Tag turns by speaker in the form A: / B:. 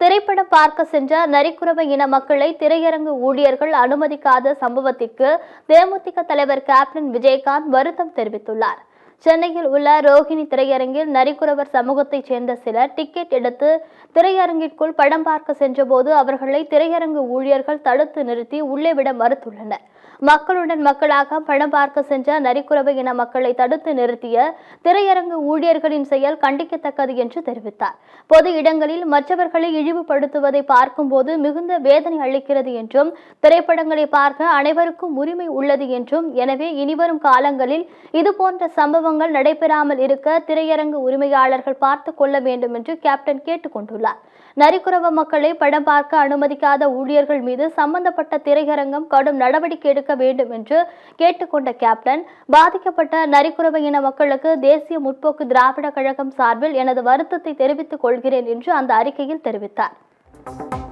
A: திரைப்படம் பார்க்க சென்ற நரிக்குறவ இன மக்களை திரையரங்கு ஊழியர்கள் அனுமதிக்காத சம்பவத்திற்கு தேமுதிக தலைவர் கேப்டன் விஜயகாந்த் வருத்தம் தெரிவித்துள்ளார் சென்னையில் உள்ள ரோஹிணி திரையரங்கில் நரிக்குறவர் சமூகத்தைச் சேர்ந்த சிலர் டிக்கெட் எடுத்து திரையரங்கிற்குள் படம் பார்க்க சென்றபோது அவர்களை திரையரங்கு ஊழியர்கள் தடுத்து நிறுத்தி உள்ளே விட மறுத்துள்ளனர் மக்களுடன் மக்களாக படம் பார்க்க சென்ற நரிக்குறவை இன மக்களை தடுத்து நிறுத்திய திரையரங்கு ஊழியர்களின் செயல் கண்டிக்கத்தக்கது என்று தெரிவித்தார் பொது இடங்களில் மற்றவர்களை இழிவுபடுத்துவதை பார்க்கும்போது மிகுந்த வேதனை அளிக்கிறது என்றும் திரைப்படங்களை பார்க்க அனைவருக்கும் உரிமை உள்ளது என்றும் எனவே இனிவரும் காலங்களில் இதுபோன்ற சம்பவங்கள் நடைபெறாமல் இருக்க திரையரங்கு உரிமையாளர்கள் பார்த்து கொள்ள வேண்டும் என்று கேப்டன் கேட்டுக்கொண்டுள்ளார் நரிக்குறவ மக்களை படம் பார்க்க அனுமதிக்காத ஊழியர்கள் மீது சம்பந்தப்பட்ட திரையரங்கம் கடும் நடவடிக்கை எடுக்க வேண்டும் என்று கேட்டுக்கொண்ட கேப்டன் பாதிக்கப்பட்ட நரிக்குறவ இன மக்களுக்கு தேசிய முற்போக்கு திராவிட கழகம் சார்பில் எனது வருத்தத்தை தெரிவித்துக் கொள்கிறேன் என்று அந்த அறிக்கையில் தெரிவித்தார்